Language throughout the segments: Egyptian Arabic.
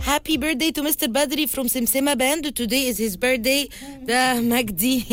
Happy birthday to Mr. Badri from Simsima Band. Today is his birthday. ده مجدي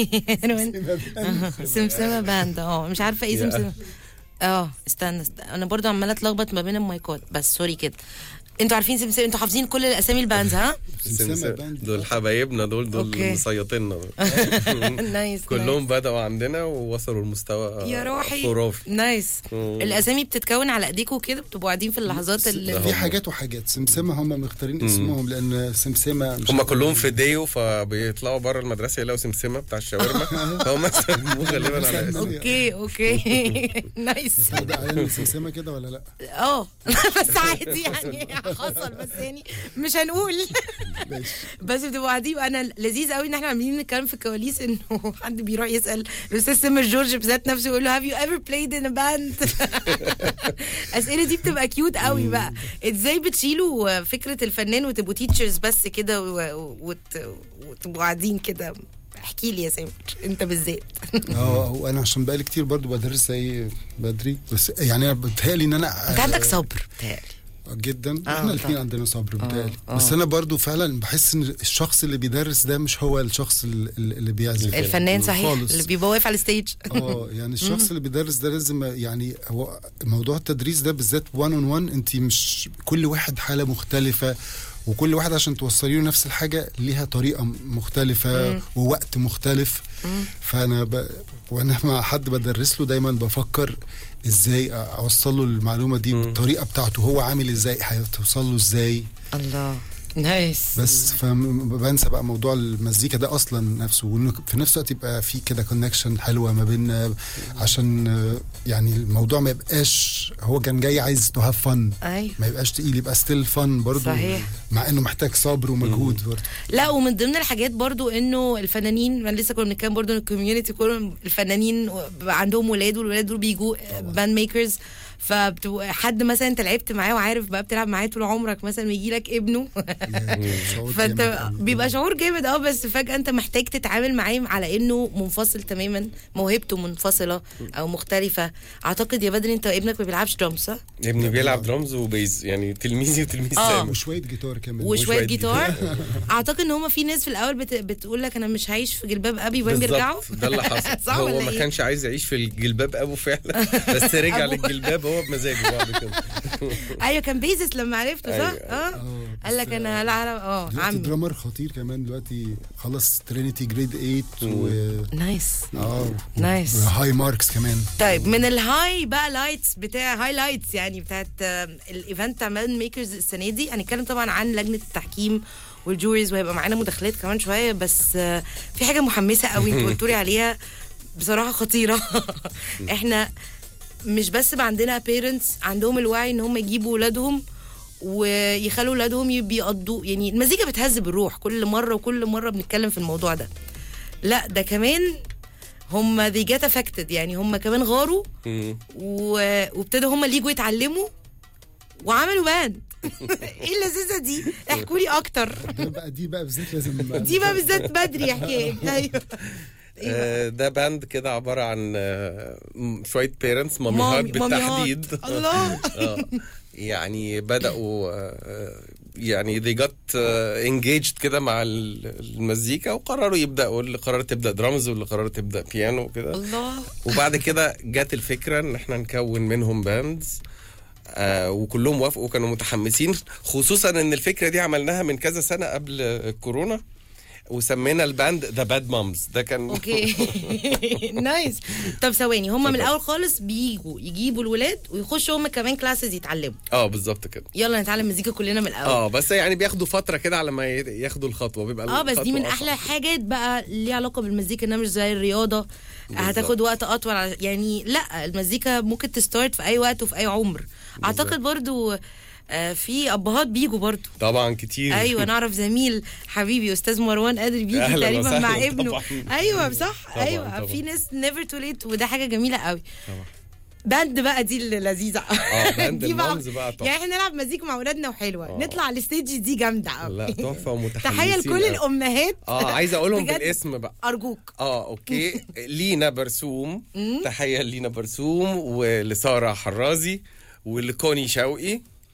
سمسمة باند اه مش عارفة ايه Yeah. سمسمة اه استنى, استنى انا برضو عمالة اتلخبط ما بين المايكات بس سوري كده انتوا عارفين سمسمة انتوا حافظين كل الاسامي الباندز ها؟ سمسمة سمسمة. باند. دول حبايبنا دول دول أوكي. مسيطيننا نايس كلهم بدأوا عندنا ووصلوا لمستوى يا روحي خرافي نايس مم. الاسامي بتتكون على ايديكم كده بتبقوا قاعدين في اللحظات اللي في حاجات وحاجات سمسمة هم مختارين اسمهم لان سمسمة مش هم عارف- كلهم في ديو فبيطلعوا بره المدرسه يلاقوا سمسمه بتاع الشاورما فهم سموه غالبا على اسم اوكي اوكي نايس ده علينا سمسمة كده ولا لا؟ اه بس عادي يعني حصل بس يعني مش هنقول ماشي بس بتبقوا قاعدين انا لذيذ قوي ان احنا عاملين نتكلم في الكواليس انه حد بيروح يسال الاستاذ سمر جورج بذات نفسه يقول له هاف يو ايفر بلايد ان باند الاسئله دي بتبقى كيوت قوي بقى ازاي بتشيلوا فكره الفنان وتبقوا تيتشرز بس كده و- وت- وتبقوا قاعدين كده احكي لي يا سامر انت بالذات اه وانا عشان بقالي كتير برضو بدرس زي بدري بس يعني انا بتهيألي ان انا انت عندك صبر بتهيألي جدا آه، احنا الاثنين طبعا. عندنا صبر بتهيألي آه. بس انا برضو فعلا بحس ان الشخص اللي بيدرس ده مش هو الشخص اللي, اللي بيعزف الفنان صحيح خالص. اللي بيبقى واقف على الستيج اه يعني الشخص اللي بيدرس ده لازم يعني هو موضوع التدريس ده بالذات 1 اون 1 انت مش كل واحد حاله مختلفه وكل واحد عشان توصلي له نفس الحاجه ليها طريقه مختلفه ووقت مختلف فانا ب... وانا مع حد بدرس له دايما بفكر ازاي اوصل له المعلومه دي بالطريقه بتاعته هو عامل ازاي هتوصل له ازاي الله نايس بس فبنسى بقى موضوع المزيكا ده اصلا نفسه وانه في نفس الوقت يبقى في كده كونكشن حلوه ما بيننا عشان آه، يعني الموضوع ما يبقاش هو كان جاي عايز تو هاف فن ايوه ما يبقاش تقيل يبقى ستيل فن برضه صحيح. مع انه محتاج صبر ومجهود برضه لا ومن ضمن الحاجات برضو انه الفنانين ما لسه كنا بنتكلم برضو ان الكوميونتي كلهم الفنانين بيبقى عندهم ولاد والولاد دول بيجوا باند ميكرز فبتبقى حد مثلا انت لعبت معاه وعارف بقى بتلعب معاه طول عمرك مثلا ويجي لك ابنه شعور فانت جامد أوي. بيبقى شعور جامد اه بس فجاه انت محتاج تتعامل معاه على انه منفصل تماما موهبته منفصله او مختلفه اعتقد يا بدري انت ابنك ما بيلعبش درامز صح؟ ابني بيلعب درامز وبيز يعني تلميذي وتلميذ آه. سامر وشويه جيتار كمان وشويه وشوية جيتار اعتقد ان هما في ناس في الاول بت... بتقول لك انا مش هعيش في جلباب ابي وبعدين بيرجعوا بالظبط ده اللي حصل صح هو ولا ما إيه؟ كانش عايز يعيش في الجلباب ابو فعلا بس رجع أبو. للجلباب هو بمزاجه بعد كده ايوه كان بيزس لما عرفته صح؟ أيوة. اه آه، قال لك بس انا لا لا اه دلوقتي عمي درامر خطير كمان دلوقتي خلص ترينيتي جريد 8 و نايس اه نايس. هاي ماركس كمان طيب من الهاي بقى لايتس بتاع هاي لايتس يعني بتاعت آه، الايفنت بتاع مان ميكرز السنه دي هنتكلم طبعا عن لجنه التحكيم والجوريز وهيبقى معانا مداخلات كمان شويه بس آه، في حاجه محمسه قوي انتوا قلتوا لي عليها بصراحه خطيره احنا مش بس بقى عندنا بيرنتس عندهم الوعي ان هم يجيبوا ولادهم ويخلوا ولادهم يب- بيقضوا يعني المزيكا بتهذب الروح كل مره وكل مره بنتكلم في الموضوع ده لا ده كمان هم they get affected يعني هم كمان غاروا مم. و- وابتدوا هم اللي يجوا يتعلموا وعملوا باند ايه اللذيذه دي احكوا لي اكتر ده بقى دي بقى بالذات لازم دي بقى بالذات بدري يحكي ايوه آه، ده باند كده عباره عن آه، م- شويه بيرنتس ماميهات مامي- ماميهات. بالتحديد الله آه، يعني بدأوا آه، يعني they got آه، engaged كده مع ال- المزيكا وقرروا يبدأوا اللي قررت تبدأ درامز واللي قررت تبدأ بيانو وكده الله وبعد كده جت الفكرة ان احنا نكون منهم باندز آه وكلهم وافقوا كانوا متحمسين خصوصا ان الفكرة دي عملناها من كذا سنة قبل الكورونا وسمينا الباند ذا باد مامز ده كان اوكي نايس طب ثواني هم من اتفضل. الاول خالص بيجوا يجيبوا الولاد ويخشوا هم كمان كلاسز يتعلموا اه بالظبط كده يلا نتعلم مزيكا كلنا من الاول اه بس يعني بياخدوا فترة كده على ما ي- ياخدوا الخطوة بيبقى اه بس دي الخطوة من أصعب. احلى حاجات بقى ليها علاقه بالمزيكا انها مش زي الرياضه هتاخد وقت اطول على- يعني لا المزيكا ممكن تستارت في اي وقت وفي اي عمر اعتقد برضو آه، في ابهات بيجوا برضو طبعا كتير ايوه نعرف زميل حبيبي استاذ مروان قادر بيجي أهلاً تقريبا وسهلاً مع ابنه طبعاً. ايوه صح طبعاً، ايوه طبعاً. في ناس نيفر تو ليت وده حاجه جميله قوي طبعاً. باند بقى دي اللي لذيذه اه باند دي بقى المامز بقى تحفة. يعني احنا نلعب مزيكا مع اولادنا وحلوه آه. نطلع على الستيج دي جامده قوي لا تحفه ومتحمسين تخيل كل أوي. الامهات اه عايز اقولهم بجد. بالاسم بقى ارجوك اه اوكي لينا برسوم تحيه لينا برسوم ولساره حرازي ولكوني شوقي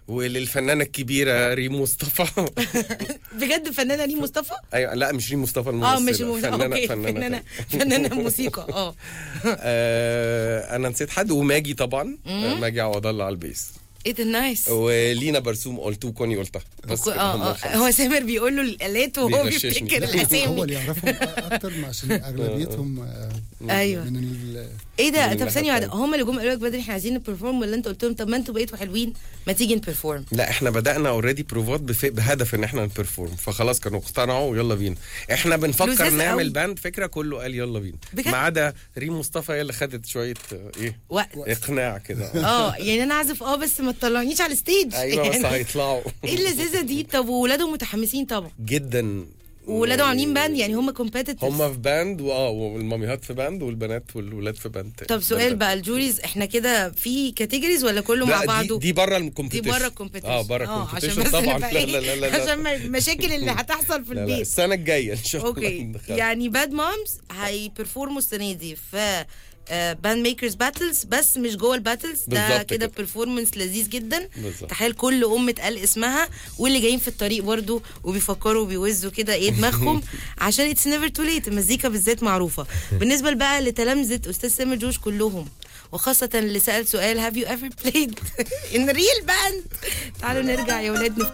وللفنانه الكبيره ريم مصطفى بجد فنانه دي مصطفى ايوه لا مش ريم مصطفى اه الممثله مش مو... فنانه اوكي فنانه, فنانه فنانة. فنانه موسيقى اه آه انا نسيت حد وماجي طبعا آه ماجي عوض الله على البيس ايه ده نايس ولينا برسوم قلتو كوني قلتها بس كده هم اه اه الخمسة. هو سامر بيقول له الالات وهو بيغششني. بيفتكر لا، هو الاسامي اللي يعرفهم اكتر ما عشان اغلبيتهم آه، ايوه من ال- ايه ده من طب الناحية ثانيه واحده التانية. هم اللي جم قالوا لك بدري احنا عايزين نبرفورم ولا انت قلت لهم طب ما انتوا بقيتوا حلوين ما تيجي نبرفورم لا احنا بدانا اوريدي بروفات بف... بهدف ان احنا نبرفورم فخلاص كانوا اقتنعوا ويلا بينا احنا بنفكر لذيذ نعمل قوي. باند فكره كله قال يلا بينا بجد؟ ما عدا ريم مصطفى هي اللي خدت شويه آه، ايه وقت اقناع كده اه يعني انا اعزف اه بس ما تطلعنيش على الستيج ايوه بس يعني هيطلعوا ايه اللذيذه دي طب وولادهم متحمسين طبعا جدا وولادهم عاملين باند يعني هم كومبيتيتورز هم في باند واه والماميهات في باند والبنات والولاد في باند تاني. طب سؤال باند بقى الجوريز احنا كده في كاتيجوريز ولا كله مع لا بعضه دي, دي بره دي الكومبيتيشن بره الكومبيتيشن اه بره عشان الكومبيتيشن بس طبعا نبقى لا إيه؟ لا لا لا, لا. عشان ما- المشاكل اللي هتحصل في لا, لا. البيت السنه الجايه ان شاء الله اوكي ندخل. يعني باد مامز هيبرفورموا السنه دي في باند ميكرز باتلز بس مش جوه الباتلز ده بالظبط كده كده. بيرفورمانس لذيذ جدا بالظبط. تخيل كل ام اتقال اسمها واللي جايين في الطريق برضو وبيفكروا وبيوزوا كده ايه دماغهم عشان اتس نيفر تو ليت المزيكا بالذات معروفه بالنسبه بقى لتلامذه استاذ سامر جوش كلهم وخاصة اللي سأل سؤال have you ever played in real band تعالوا نرجع يا ولاد